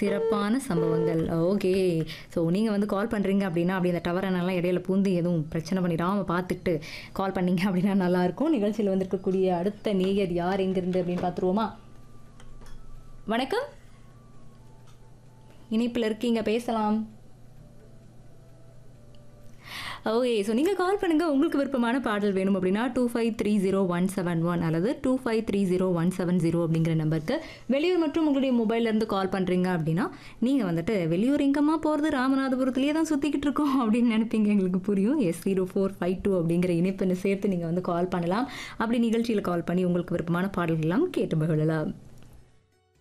சிறப்பான சம்பவங்கள் okay so நீங்கள் வந்து கால் பண்ணுறீங்க அப்படின்னா அப்படி அந்த டவரை நல்லா இடையில பூந்து எதுவும் பிரச்சனை பண்ணிடாமல் பார்த்துட்டு கால் பண்ணீங்க அப்படின்னா நல்லாயிருக்கும் நிகழ்ச்சியில் வந்திருக்கக்கூடிய அடுத்த நேயர் யார் எங்கேருந்து அப்படின்னு பார்த்துருவோமா வணக்கம் இணைப்பில் இருக்கீங்க பேசலாம் ஓகே ஸோ நீங்கள் கால் பண்ணுங்கள் உங்களுக்கு விருப்பமான பாடல் வேணும் அப்படின்னா two five three zero one seven one அல்லது two five three zero one seven zero அப்படிங்கிற நம்பருக்கு வெளியூர் மற்றும் உங்களுடைய மொபைல்லேருந்து கால் பண்ணுறீங்க அப்படின்னா நீங்கள் வந்துட்டு வெளியூர் எங்கம்மா போகிறது ராமநாதபுரத்துலேயே தான் சுற்றிக்கிட்டு இருக்கோம் அப்படின்னு நினைப்பீங்க எங்களுக்கு புரியும் yes zero four five two அப்படிங்கிற இணைப்புன்னு சேர்த்து நீங்கள் வந்து கால் பண்ணலாம் அப்படி நிகழ்ச்சியில் கால் பண்ணி உங்களுக்கு விருப்பமான பாடல்கள் எல்லாம் கேட்டு மகிழலாம்